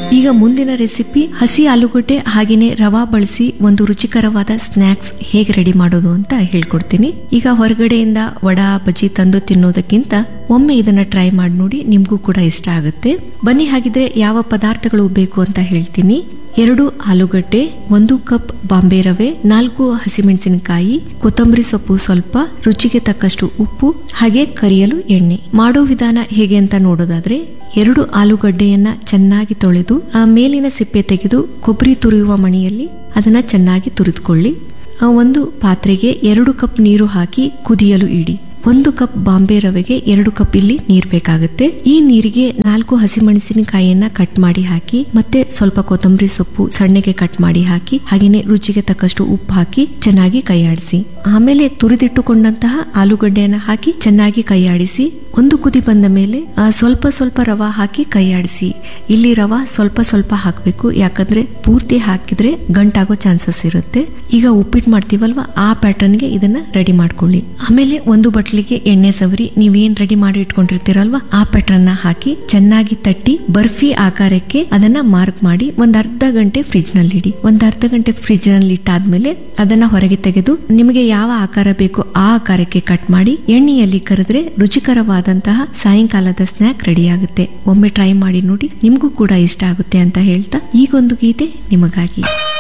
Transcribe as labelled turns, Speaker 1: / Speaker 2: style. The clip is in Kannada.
Speaker 1: ಈಗ ಮುಂದಿನ ರೆಸಿಪಿ ಹಸಿ ಆಲೂಗಡ್ಡೆ ಹಾಗೇನೆ ರವಾ ಬಳಸಿ ಒಂದು ರುಚಿಕರವಾದ ಸ್ನಾಕ್ಸ್ ಹೇಗೆ ರೆಡಿ ಮಾಡೋದು ಅಂತ ಹೇಳ್ಕೊಡ್ತೀನಿ ಈಗ ಹೊರಗಡೆಯಿಂದ ವಡಾ ಬಜ್ಜಿ ತಂದು ತಿನ್ನೋದಕ್ಕಿಂತ ಒಮ್ಮೆ ಇದನ್ನ ಟ್ರೈ ಮಾಡಿ ನೋಡಿ ನಿಮಗೂ ಕೂಡ ಇಷ್ಟ ಆಗುತ್ತೆ ಬನ್ನಿ ಹಾಗಿದ್ರೆ ಯಾವ ಪದಾರ್ಥಗಳು ಬೇಕು ಅಂತ ಹೇಳ್ತೀನಿ ಎರಡು ಆಲೂಗಡ್ಡೆ ಒಂದು ಕಪ್ ಬಾಂಬೆ ರವೆ ನಾಲ್ಕು ಹಸಿಮೆಣಸಿನಕಾಯಿ ಕೊತ್ತಂಬರಿ ಸೊಪ್ಪು ಸ್ವಲ್ಪ ರುಚಿಗೆ ತಕ್ಕಷ್ಟು ಉಪ್ಪು ಹಾಗೆ ಕರಿಯಲು ಎಣ್ಣೆ ಮಾಡೋ ವಿಧಾನ ಹೇಗೆ ಅಂತ ನೋಡೋದಾದ್ರೆ ಎರಡು ಆಲೂಗಡ್ಡೆಯನ್ನ ಚೆನ್ನಾಗಿ ತೊಳೆದು ಆ ಮೇಲಿನ ಸಿಪ್ಪೆ ತೆಗೆದು ಕೊಬ್ಬರಿ ತುರಿಯುವ ಮಣಿಯಲ್ಲಿ ಅದನ್ನ ಚೆನ್ನಾಗಿ ತುರಿದುಕೊಳ್ಳಿ ಆ ಒಂದು ಪಾತ್ರೆಗೆ ಎರಡು ಕಪ್ ನೀರು ಹಾಕಿ ಕುದಿಯಲು ಇಡಿ ಒಂದು ಕಪ್ ಬಾಂಬೆ ರವೆಗೆ ಎರಡು ಕಪ್ ಇಲ್ಲಿ ನೀರ್ ಬೇಕಾಗುತ್ತೆ ಈ ನೀರಿಗೆ ನಾಲ್ಕು ಹಸಿಮೆಣಸಿನಕಾಯಿಯನ್ನ ಕಟ್ ಮಾಡಿ ಹಾಕಿ ಮತ್ತೆ ಸ್ವಲ್ಪ ಕೊತ್ತಂಬರಿ ಸೊಪ್ಪು ಸಣ್ಣಗೆ ಕಟ್ ಮಾಡಿ ಹಾಕಿ ಹಾಗೇನೆ ರುಚಿಗೆ ತಕ್ಕಷ್ಟು ಉಪ್ಪು ಹಾಕಿ ಚೆನ್ನಾಗಿ ಕೈಯಾಡಿಸಿ ಆಮೇಲೆ ತುರಿದಿಟ್ಟುಕೊಂಡಂತಹ ಆಲೂಗಡ್ಡೆಯನ್ನ ಹಾಕಿ ಚೆನ್ನಾಗಿ ಕೈಯಾಡಿಸಿ ಒಂದು ಕುದಿ ಬಂದ ಮೇಲೆ ಆ, ಸ್ವಲ್ಪ ಸ್ವಲ್ಪ ರವಾ ಹಾಕಿ ಕೈಯಾಡಿಸಿ ಇಲ್ಲಿ ರವಾ ಸ್ವಲ್ಪ ಸ್ವಲ್ಪ ಹಾಕಬೇಕು ಯಾಕಂದ್ರೆ ಪೂರ್ತಿ ಹಾಕಿದ್ರೆ ಗಂಟಾಗೋ ಚಾನ್ಸಸ್ ಇರುತ್ತೆ ಈಗ ಉಪ್ಪಿಟ್ಟು ಮಾಡ್ತೀವಲ್ವಾ ಆ ಪ್ಯಾಟರ್ನ್ಗೆ ಇದನ್ನ ರೆಡಿ ಮಾಡ್ಕೊಳ್ಳಿ ಆಮೇಲೆ ಒಂದು ಬಟ್ಲಿಗೆ ಎಣ್ಣೆ ಸವರಿ ನೀವೇನ್ ರೆಡಿ ಮಾಡಿ ಇಟ್ಕೊಂಡಿರ್ತೀರಲ್ವಾ ಆ ಪ್ಯಾಟರ್ನ್ ನ ಹಾಕಿ ಚೆನ್ನಾಗಿ ತಟ್ಟಿ ಬರ್ಫಿ ಆಕಾರಕ್ಕೆ ಅದನ್ನ ಮಾರ್ಕ್ ಮಾಡಿ ಒಂದ್ ಅರ್ಧ ಗಂಟೆ ಫ್ರಿಜ್ ನಲ್ಲಿ ಇಡಿ ಒಂದ್ ಅರ್ಧ ಗಂಟೆ ಫ್ರಿಜ್ ನಲ್ಲಿ ಇಟ್ಟಾದ್ಮೇಲೆ ಅದನ್ನ ಹೊರಗೆ ತೆಗೆದು ನಿಮಗೆ ಯಾವ ಆಕಾರ ಬೇಕೋ ಆ ಆಕಾರಕ್ಕೆ ಕಟ್ ಮಾಡಿ ಎಣ್ಣೆಯಲ್ಲಿ ಕರೆದ್ರೆ ರುಚಿಕರವಾದಂತಹ ಸಾಯಂಕಾಲದ ಸ್ನಾಕ್ ರೆಡಿ ಆಗುತ್ತೆ ಒಮ್ಮೆ ಟ್ರೈ ಮಾಡಿ ನೋಡಿ ನಿಮ್ಗೂ ಕೂಡ ಇಷ್ಟ ಆಗುತ್ತೆ ಅಂತ ಹೇಳ್ತಾ ಈಗೊಂದು ಗೀತೆ ನಿಮಗಾಗಿ